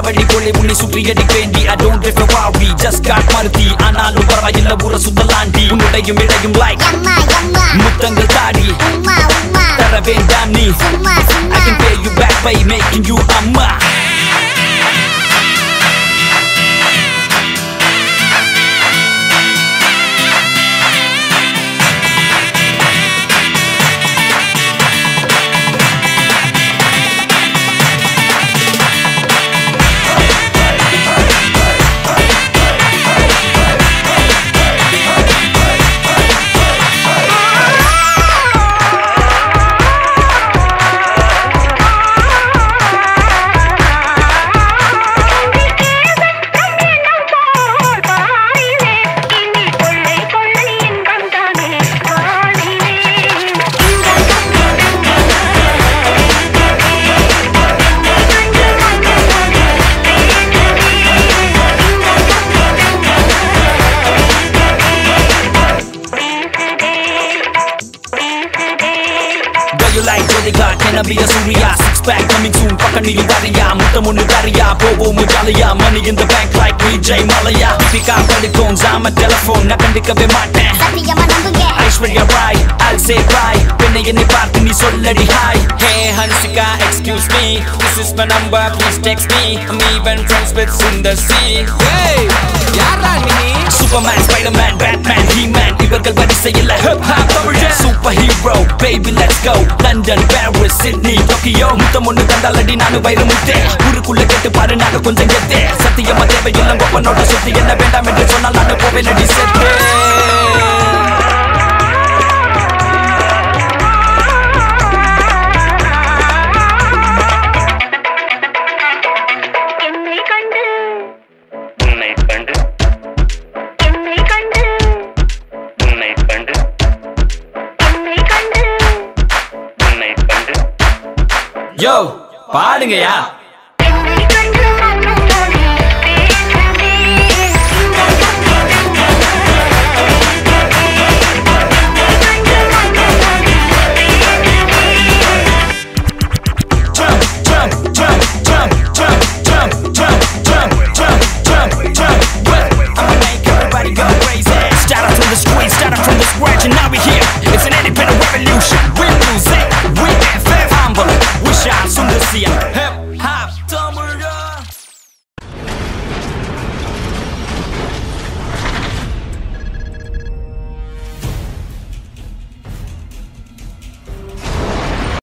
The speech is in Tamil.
சூறாவளி போலே உன்னை சுற்றி அடிப்பேண்டி I don't drift a Ferrari just got மருதி ஆனாலும் பரவாயில்ல ஊர சுத்தலாண்டி உன்னுடையும் இடையும் like Yamma, yamma, முத்தங்கள் தாடி umma, umma, தர வேண்டாம் நீ summa, I can summa. pay you back by making you அம்மா Girl, you like Jodiga, can I be a Surya? Six pack coming soon, பக்க நீ வரியா முத்தம் ஒண்ணு தரியா போவோம் ஜாலியா money in the bank like Vijay மலையா பிகா படுக்கும் ஜாம டெலிபோன் நான் கண்டுக்கவே மாட்டேன் சத்தியமா நம்புங்க Aishwarya Rai I'll say bye பெண்ணை என்னை பார்த்து நீ சொல்லடி hi Hey Hansika, excuse me This is my number, please text me I'm even friends with Sundar C Hey, யாரா நீ Superman, Spider-Man, Batman, He-Man இவர்கள் வரிசையில் hip hop தமிழன் superhero baby let's go London, Paris, Sydney, Tokyo முத்தம் ஒண்ணு தந்தாலடி நானு வைரமுத்தே ஊருக்குள்ள கேட்டு பாரு நாங்க கொஞ்சம் கெத்தே சத்தியமா தேவையில்லை ஒப்பனோட சுத்தி என்ன வேண்டாம் என்று சொன்னால் நான் போவேன் அடி செத்தே என்னை கண்டு உன்னை கண்டு என்னை கண்டு உன்னை கண்டு என்னை கண்டு உன்னை கண்டு யோ பாடுங்கயா என்னை கண்டு மன்னோடு பேசுதே jump, jump, jump, jump, jump, jump, jump, jump, jump, jump, jump. What? I'ma make everybody go crazy. Start up from the street, start up from the scratch, and now we here. It's an independent revolution.